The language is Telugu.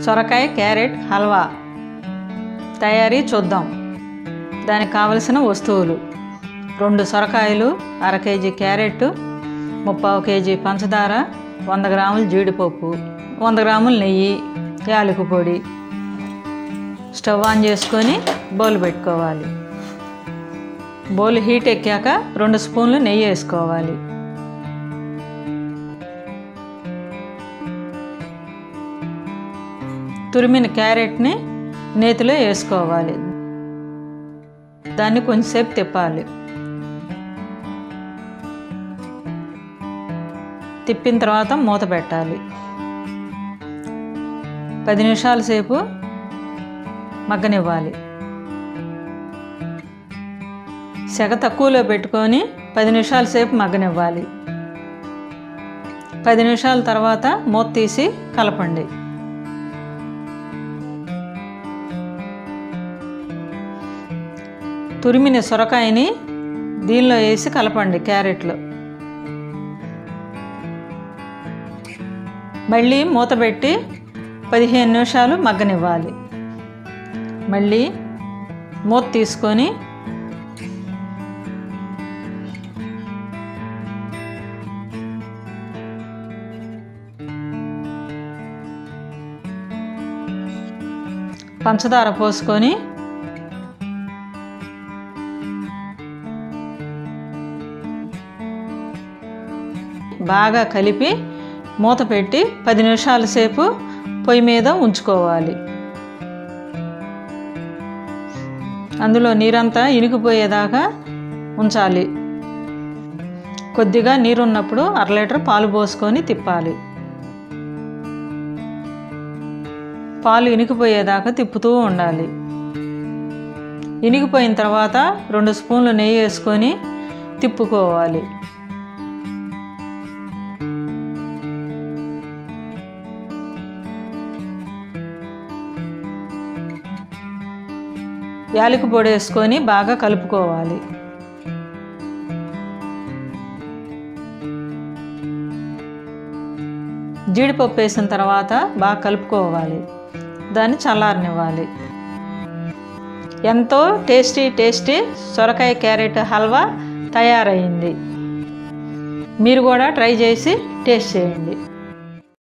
సొరకాయ క్యారెట్ హల్వా తయారీ చూద్దాం దానికి కావలసిన వస్తువులు రెండు సొరకాయలు అర కేజీ క్యారెట్ ముప్పావు కేజీ పంచదార వంద గ్రాములు జీడిపప్పు వంద గ్రాములు నెయ్యి యాలకు పొడి స్టవ్ ఆన్ చేసుకొని బౌల్ పెట్టుకోవాలి బౌల్ హీట్ ఎక్కాక రెండు స్పూన్లు నెయ్యి వేసుకోవాలి తురిమిన క్యారెట్ని నేతిలో వేసుకోవాలి దాన్ని కొంచెంసేపు తిప్పాలి తిప్పిన తర్వాత మూత పెట్టాలి పది నిమిషాల సేపు మగ్గనివ్వాలి సెగ తక్కువలో పెట్టుకొని పది నిమిషాల సేపు మగ్గనివ్వాలి పది నిమిషాల తర్వాత మూత తీసి కలపండి తురిమిన సొరకాయని దీనిలో వేసి కలపండి క్యారెట్లో మళ్ళీ మూత పెట్టి పదిహేను నిమిషాలు మగ్గనివ్వాలి మళ్ళీ మూత తీసుకొని పంచదార పోసుకొని బాగా కలిపి మూత పెట్టి పది నిమిషాల సేపు పొయ్యి మీద ఉంచుకోవాలి అందులో నీరంతా ఇనికిపోయేదాకా ఉంచాలి కొద్దిగా నీరు ఉన్నప్పుడు అర లీటర్ పాలు పోసుకొని తిప్పాలి పాలు ఇనికిపోయేదాకా తిప్పుతూ ఉండాలి ఇనికిపోయిన తర్వాత రెండు స్పూన్లు నెయ్యి వేసుకొని తిప్పుకోవాలి యాలక పొడి వేసుకొని బాగా కలుపుకోవాలి జీడిపప్పు వేసిన తర్వాత బాగా కలుపుకోవాలి దాన్ని చల్లారనివ్వాలి ఎంతో టేస్టీ టేస్టీ సొరకాయ క్యారెట్ హల్వా తయారైంది మీరు కూడా ట్రై చేసి టేస్ట్ చేయండి